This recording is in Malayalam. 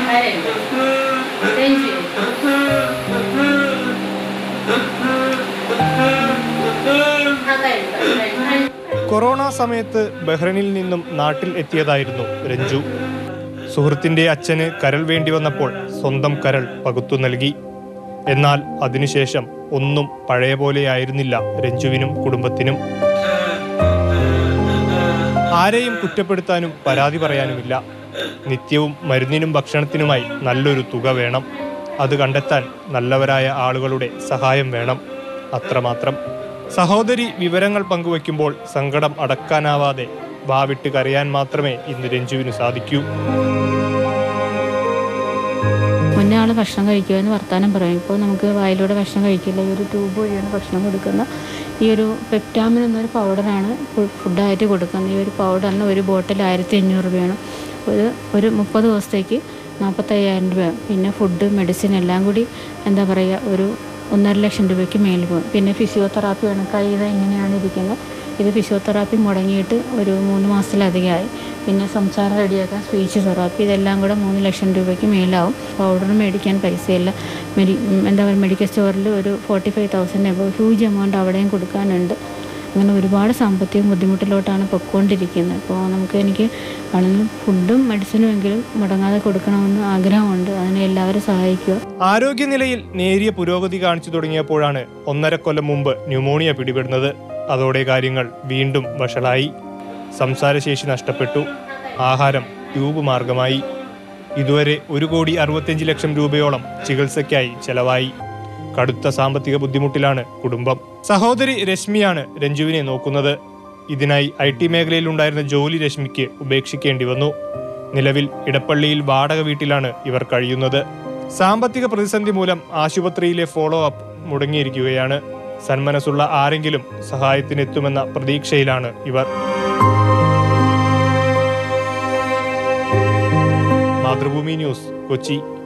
കരയില്ല രഞ്ജു ആ കരയില്ല കൊറോണ സമയത്ത് ബഹ്റൈനിൽ നിന്നും നാട്ടിൽ എത്തിയതായിരുന്നു രഞ്ജു സുഹൃത്തിന്റെ അച്ഛന് കരൾ വേണ്ടി വന്നപ്പോൾ സ്വന്തം കരൾ പകുത്തു നൽകി എന്നാൽ അതിനുശേഷം ഒന്നും പഴയ പോലെയായിരുന്നില്ല രഞ്ജുവിനും കുടുംബത്തിനും ആരെയും കുറ്റപ്പെടുത്താനും പരാതി പറയാനുമില്ല നിത്യവും മരുന്നിനും ഭക്ഷണത്തിനുമായി നല്ലൊരു തുക വേണം അത് കണ്ടെത്താൻ നല്ലവരായ ആളുകളുടെ സഹായം വേണം അത്രമാത്രം സഹോദരി വിവരങ്ങൾ പങ്കുവയ്ക്കുമ്പോൾ സങ്കടം അടക്കാനാവാതെ വാവിട്ട് കരയാൻ മാത്രമേ ഇന്ന് രഞ്ജുവിന് സാധിക്കൂ മുന്നേ ആൾ ഭക്ഷണം കഴിക്കുമെന്ന് വർത്താനം പറയും ഇപ്പോൾ നമുക്ക് വായിലൂടെ ഭക്ഷണം കഴിക്കില്ല ഈ ഒരു ട്യൂബ് വഴിയാണ് ഭക്ഷണം കൊടുക്കുന്ന ഈ ഒരു പെപ്റ്റാമിൻ എന്നൊരു പൗഡറാണ് ഫു- ഫുഡായിട്ട് കൊടുക്കുന്നത് ഈ ഒരു പൗഡറിന് ഒരു ബോട്ടിൽ ആയിരത്തി അഞ്ഞൂറ് രൂപയാണ് ഒരു ഒരു മുപ്പത് ദിവസത്തേക്ക് നാൽപ്പത്തയ്യായിരം രൂപ പിന്നെ ഫുഡ് മെഡിസിൻ എല്ലാം കൂടി എന്താ പറയുക ഒരു ഒന്നര ലക്ഷം രൂപയ്ക്ക് മേലിൽ പോകും പിന്നെ ഫിസിയോതെറാപ്പിയാണ് കൈ ഇത് ഇങ്ങനെയാണ് ഇരിക്കുന്നത് ഇത് ഫിസിയോതെറാപ്പി മുടങ്ങിയിട്ട് ഒരു മൂന്ന് മാസത്തിലധികമായി പിന്നെ സംസാരം റെഡിയാക്കാൻ സ്പീച്ച് തെറാപ്പി ഇതെല്ലാം കൂടെ മൂന്ന് ലക്ഷം രൂപയ്ക്ക് മേലാവും പൗഡർ മേടിക്കാൻ പൈസയില്ല മെഡി ഉം, എന്താ പറയുക മെഡിക്കൽ സ്റ്റോറിൽ ഒരു forty five thousand above huge amount അവിടെയും കൊടുക്കാനുണ്ട് അങ്ങനെ ഒരുപാട് സാമ്പത്തിക ബുദ്ധിമുട്ടിലോട്ടാണ് പൊയ്ക്കൊണ്ടിരിക്കുന്നത് അപ്പോൾ നമുക്ക് എനിക്ക് വളരെ ഫുഡും മെഡിസിനും എങ്കിലും മുടങ്ങാതെ കൊടുക്കണമെന്ന് ആഗ്രഹമുണ്ട് അതിനെ എല്ലാവരും സഹായിക്കുക ആരോഗ്യനിലയിൽ നേരിയ പുരോഗതി കാണിച്ചു തുടങ്ങിയപ്പോഴാണ് ഒന്നര കൊല്ലം മുമ്പ് ന്യൂമോണിയ പിടിപെടുന്നത് അതോടെ കാര്യങ്ങൾ വീണ്ടും വഷളായി സംസാരശേഷി നഷ്ടപ്പെട്ടു ആഹാരം ട്യൂബ് മാർഗമായി ഇതുവരെ ഒരു കോടി അറുപത്തിയഞ്ച് ലക്ഷം രൂപയോളം ചികിത്സയ്ക്കായി ചെലവായി കടുത്ത സാമ്പത്തിക ബുദ്ധിമുട്ടിലാണ് കുടുംബം സഹോദരി രശ്മിയാണ് രഞ്ജുവിനെ നോക്കുന്നത് ഇതിനായി ഐ ടി മേഖലയിൽ ഉണ്ടായിരുന്ന ജോലി രശ്മിക്ക് ഉപേക്ഷിക്കേണ്ടി വന്നു നിലവിൽ ഇടപ്പള്ളിയിൽ വാടക വീട്ടിലാണ് ഇവർ കഴിയുന്നത് സാമ്പത്തിക പ്രതിസന്ധി മൂലം ആശുപത്രിയിലെ ഫോളോ അപ്പ് മുടങ്ങിയിരിക്കുകയാണ് സന്മനസ്സുള്ള ആരെങ്കിലും സഹായത്തിനെത്തുമെന്ന പ്രതീക്ഷയിലാണ് ഇവർ മാതൃഭൂമി ന്യൂസ് കൊച്ചി